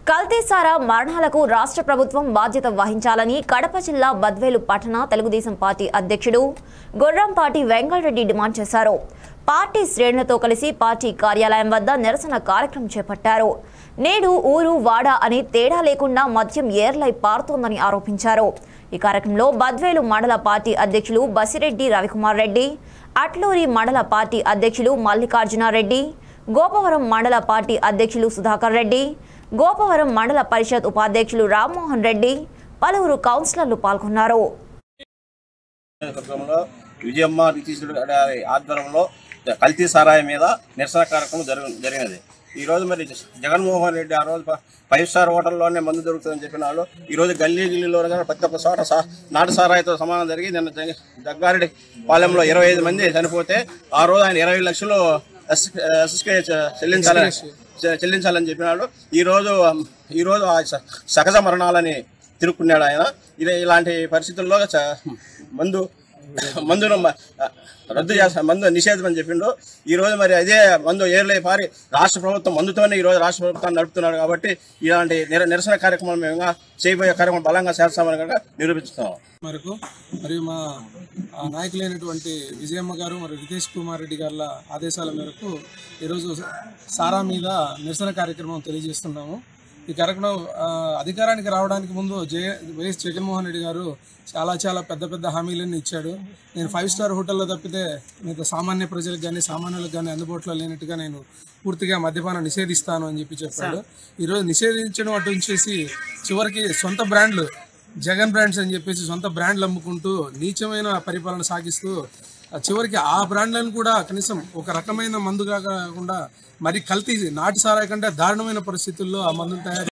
కల్తీసారా మరణాలకు రాష్ట్ర ప్రభుత్వం బాధ్యత వహించాలని కడప జిల్లా బద్వేలు పట్టణ తెలుగుదేశం పార్టీ అధ్యక్షుడు గొర్రంపాటి వెంగళరెడ్డి డిమాండ్ చేశారు పార్టీ శ్రేణులతో కలిసి పార్టీ కార్యాలయం వద్ద నిరసన కార్యక్రమం చేపట్టారు నేడు ఊరు వాడ అని తేడా లేకుండా మద్యం ఏర్లై పారుతోందని ఆరోపించారు ఈ కార్యక్రమంలో బద్వేలు మండల పార్టీ అధ్యక్షులు బసిరెడ్డి రవికుమార్ రెడ్డి అట్లూరి మండల పార్టీ అధ్యక్షులు మల్లికార్జునారెడ్డి గోపవరం మండల పార్టీ అధ్యక్షులు సుధాకర్ రెడ్డి గోపవరం మండల పరిషత్ ఉపాధ్యక్షులు రామ్మోహన్ రెడ్డి పలువురు కౌన్సిలర్లు పాల్గొన్నారు నియోజకవర్గంలో విజయమ్మ నితీశుడు గారి ఆధ్వర్యంలో కల్తీ సారాయి మీద నిరసన కార్యక్రమం జరుగు జరిగినది ఈ రోజు మరి జగన్మోహన్ రెడ్డి ఆ రోజు ఫ- ఫైవ్ స్టార్ హోటల్లోనే మందు దొరుకుతుందని చెప్పిన వాళ్ళు ఈ రోజు గల్లీ గిల్లీలో కానీ ప్రతి ఒక్క చోట సా- నాటు సారాయితో సమానం జరిగి నిన్న జగ- జగ్గారెడ్డి పాలెంలో ఇరవై ఐదు మంది చనిపోతే ఆ రోజు ఆయన ఇరవై లక్షలు ఎస్ ఎస్ఎస్కే చెల్లించాలని చె- చెల్లించాలని చెప్పినాడు ఈ రోజు ఈ రోజు ఆ స- సహజ మరణాలని తిరుక్కున్నాడు ఆయన ఇది ఇలాంటి పరిస్థితుల్లో చ- మందు మందును మ- రద్దు చేస్తా మందు నిషేధం అని చెప్పిండు ఈ రోజు మరి అదే మందు ఏర్లై పారి రాష్ట్ర ప్రభుత్వం మందుతోనే ఈ రోజు రాష్ట్ర ప్రభుత్వాన్ని నడుపుతున్నాడు కాబట్టి ఇలాంటి నిర- నిరసన కార్యక్రమాలు మేము ఇంకా చేయబోయే కార్యక్రమం బలంగా చేస్తామని కనుక నిరూపిస్తున్నాం మేరకు మరియు మా ఆ, నాయకులైనటువంటి విజయమ్మ గారు మరియు రితేష్ కుమార్ రెడ్డి గారి ఆదేశాల మేరకు ఈరోజు సారా మీద నిరసన కార్యక్రమం తెలియజేస్తున్నాము ఈ కార్యక్రమం ఆ, అధికారానికి రావడానికి ముందు జయ వైఎస్ జగన్మోహన్ రెడ్డి గారు చాలా చాలా పెద్ద పెద్ద హామీలన్నీ ఇచ్చాడు నేను ఫైవ్ స్టార్ హోటల్లో తప్పితే మిగతా సామాన్య ప్రజలకు కానీ సామాన్యులకు కానీ అందుబాటులో లేనట్టుగా నేను పూర్తిగా మద్యపానం నిషేధిస్తాను అని చెప్పి చెప్పాడు ఈరోజు నిషేధించడం అటు ఉంచేసి చివరికి సొంత బ్రాండ్లు జగన్ బ్రాండ్స్ అని చెప్పేసి సొంత బ్రాండ్లు అమ్ముకుంటూ నీచమైన పరిపాలన సాగిస్తూ ఆ చివరికి ఆ బ్రాండ్లను కూడా కనీసం ఒక రకమైన మందుగా కాకుండా మరి కల్తీ నాటి సారాయి కంటే దారుణమైన పరిస్థితుల్లో ఆ మందును తయారు